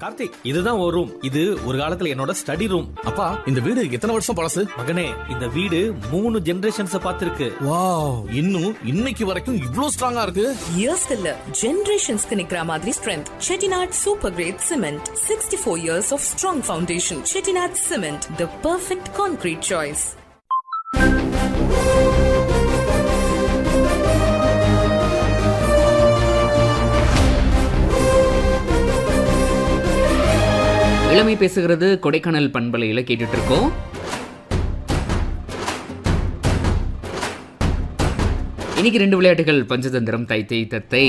கார்த்திக் இதுதான் ஒரு ரூம் இது ஒரு காலத்துல என்னோட ஸ்டடி ரூம் அப்பா இந்த வீடு எத்தனை வருஷம் பழசு மகனே இந்த வீடு மூணு ஜெனரேஷன்ஸ் பார்த்திருக்கு வாவ் இன்னும் இன்னைக்கு வரைக்கும் இவ்ளோ ஸ்ட்ராங்கா இருக்கு இயர்ஸ்க்கு இல்ல ஜெனரேஷன்ஸ்க்கு நிக்கிற மாதிரி strength Chettinad super grade cement sixty four years of strong foundation Chettinad cement the perfect concrete choice இளமை பேசுகிறது கொடைக்கானல் பண்பலையில் கேட்டுட்டு இருக்கோம் இன்னைக்கு ரெண்டு விளையாட்டுகள் பஞ்சதந்திரம் தைத்தை தத்தை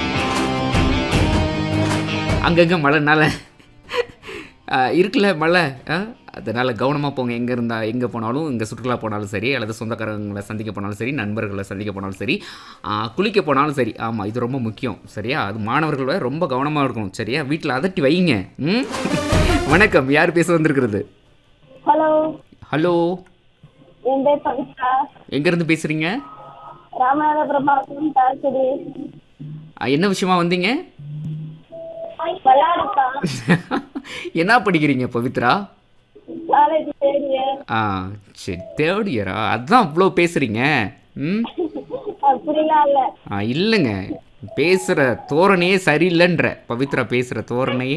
அங்கங்க மழைனால ஆஹ், இருக்குல்ல மழை ஆஹ், அதனால கவனமாக போங்க எங்கே இருந்தா எங்கே போனாலும் இங்கே சுற்றுலா போனாலும் சரி அல்லது சொந்தக்காரங்களை சந்திக்க போனாலும் சரி நண்பர்களை சந்திக்க போனாலும் சரி ஆஹ், குளிக்க போனாலும் சரி ஆமாம் இது ரொம்ப முக்கியம் சரியா அது மாணவர்களோட ரொம்ப கவனமாக இருக்கணும் சரியா வீட்டில் அதட்டி வைங்க ம் வணக்கம் யார் பேச வந்திருக்கிறது ஹலோ ஹலோ என் பேர் பவித்ரா எங்கேருந்து பேசுகிறீங்க ராமநாதபுரம் மாவட்டம் தாழ்ச்சடி என்ன விஷயமா வந்தீங்க விளையாடுக்கா என்ன படிக்கிறீங்க பவித்ரா காலேஜ் தேர்ட் இயர் ஆ சரி தேர்ட் இயரா அதான் அவ்வளோ பேசுகிறீங்க ம் அப்படிலாம் இல்ல ஆ இல்லைங்க பேசுகிற தோரணையே சரியில்லைன்ற பவித்ரா பேசுகிற தோரணையே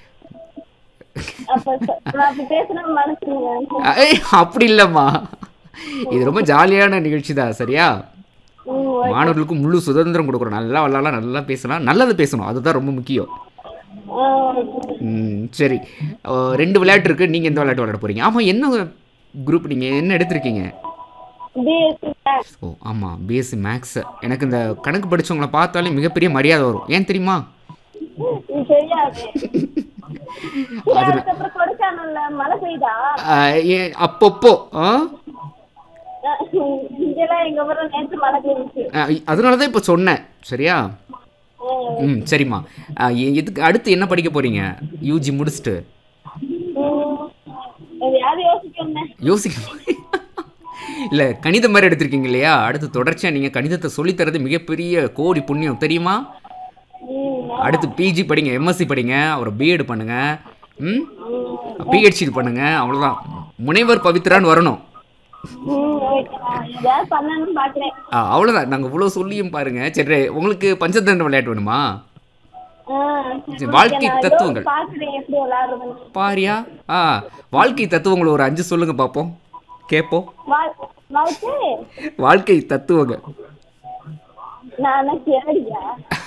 அப்ப ச- நான் அப்படி பேசுனா மனசுங்க ஏய் அப்படி இல்லைம்மா இது ரொம்ப ஜாலியான நிகழ்ச்சி தான் சரியா ம், மாணவர்களுக்கு முழு சுதந்திரம் கொடுக்குறோம் நல்லா விளாட்லாம் நல்லா பேசலாம் நல்லது பேசணும் அதுதான் ரொம்ப முக்கியம் ஆ, ம் சரி ஓ, ரெண்டு விளையாட்டு இருக்குது நீங்கள் எந்த விளையாட்டு விளையாட போகிறீங்க ஆமாம் என்ன குரூப் நீங்கள் என்ன எடுத்திருக்கீங்க BSc Maths. ஓ ஆமாம் பிஎஸ்சி மேக்ஸ் எனக்கு இந்த கணக்கு படிச்சவங்கள பார்த்தாலே மிகப்பெரிய மரியாதை வரும் ஏன் தெரியுமா இது தெரியாது சரி, அதுக்கப்புறம் கொடைக்கானல்ல மழை பெய்தா ஆஹ், ஏ- அப்பப்போ ஆ அஹ், இங்கெல்லாம் எங்க ஊர்ல நேற்று மழை பெய்யுச்சு அதனால தான் இப்போ சொன்னேன் சரியா ம், ம் சரிம்மா ஆஹ், எ- எதுக்கு அடுத்து என்ன படிக்க போகிறீங்க யூஜி முடிச்சுட்டு ம். எதையாவது யோசிக்கணும் யோசிக்க இல்லை கணிதம் மாதிரி எடுத்திருக்கீங்க இல்லையா அடுத்து தொடர்ச்சியாக நீங்கள் கணிதத்தை சொல்லித்தரது மிகப்பெரிய கோடி புண்ணியம் தெரியுமா ம், அடுத்து பிஜி படிங்க எம்எஸ்சி படிங்க அப்புறம் பிஎட் பண்ணுங்க ம் பிஹெச்டி பண்ணுங்க அவ்வளோதான் முனைவர் பவித்ரான்னு வரணும் ம், okay. நான் எதையாவது பண்ணணும்னு பாக்குறேன் ஆ அவ்வளோதான் நாங்கள் இவ்வளோ சொல்லியும் பாருங்க சரி உங்களுக்கு பஞ்சதந்திரம் விளையாட்டு வேணுமா ஆ, சரி, வாழ்க்கை நான் தத்துவங்கள். யோசிச்சு பாக்குறேன் எப்படி விளையாடுறதுன்னு பாரியா ஆ வாழ்க்கை தத்துவங்கள் ஒரு அஞ்சு சொல்லுங்க பார்ப்போம் கேட்போம் வாழ்- வாழ்க்கை வாழ்க்கை தத்துவங்கள் நான் கேடியா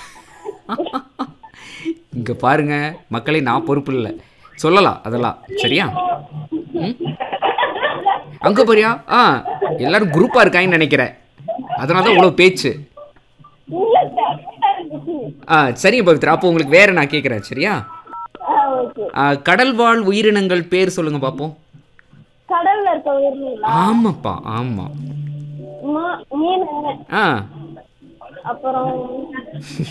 இங்கே பாருங்க மக்களே நான் பொறுப்பு இல்லை சொல்லலாம் அதெல்லாம் சரியா ம் அங்கே போறியா ஆ எல்லாரும் குரூப்பாக இருக்காங்கன்னு நினைக்கிறேன் அதனால தான் இவ்வளோ பேச்சு இல்ல சார் இருந்துச்சு ஆ சரிங்க பவித்ரா அப்போ உங்களுக்கு வேற நான் கேட்குறேன் சரியா ஆ ஓகே ஆ, கடல் வாழ் உயிரினங்கள் பேர் சொல்லுங்க பார்ப்போம் கடல்ல இருக்க உயிரினங்களா ஆமாப்பா ஆமாம் மீ- மீன் ஆ அப்புறம்